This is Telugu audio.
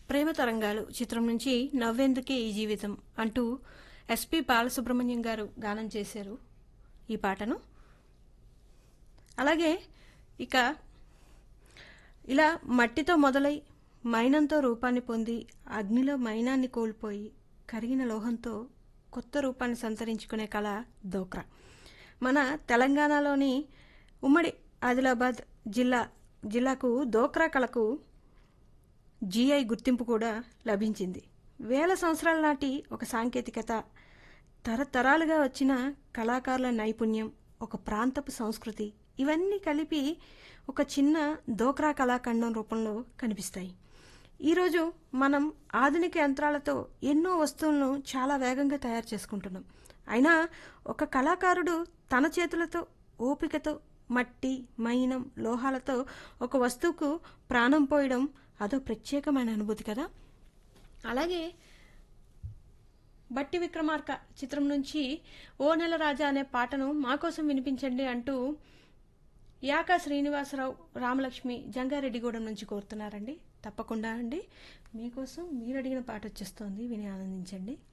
ప్రేమ తరంగాలు చిత్రం నుంచి నవ్వేందుకే ఈ జీవితం అంటూ ఎస్పి బాలసుబ్రహ్మణ్యం గారు గానం చేశారు ఈ పాటను అలాగే ఇక ఇలా మట్టితో మొదలై మైనంతో రూపాన్ని పొంది అగ్నిలో మైనాన్ని కోల్పోయి కరిగిన లోహంతో కొత్త రూపాన్ని సంతరించుకునే కళ దోక్రా మన తెలంగాణలోని ఉమ్మడి ఆదిలాబాద్ జిల్లా జిల్లాకు దోక్రా కళకు జీఐ గుర్తింపు కూడా లభించింది వేల సంవత్సరాల నాటి ఒక సాంకేతికత తరతరాలుగా వచ్చిన కళాకారుల నైపుణ్యం ఒక ప్రాంతపు సంస్కృతి ఇవన్నీ కలిపి ఒక చిన్న దోక్రా కళాఖండం రూపంలో కనిపిస్తాయి ఈరోజు మనం ఆధునిక యంత్రాలతో ఎన్నో వస్తువులను చాలా వేగంగా తయారు చేసుకుంటున్నాం అయినా ఒక కళాకారుడు తన చేతులతో ఓపికతో మట్టి మైనం లోహాలతో ఒక వస్తువుకు ప్రాణం పోయడం అదో ప్రత్యేకమైన అనుభూతి కదా అలాగే బట్టి విక్రమార్క చిత్రం నుంచి ఓ నెల రాజా అనే పాటను మా కోసం వినిపించండి అంటూ యాక శ్రీనివాసరావు రామలక్ష్మి జంగారెడ్డిగూడెం నుంచి కోరుతున్నారండి తప్పకుండా అండి మీకోసం మీరు అడిగిన పాట వచ్చేస్తోంది విని ఆనందించండి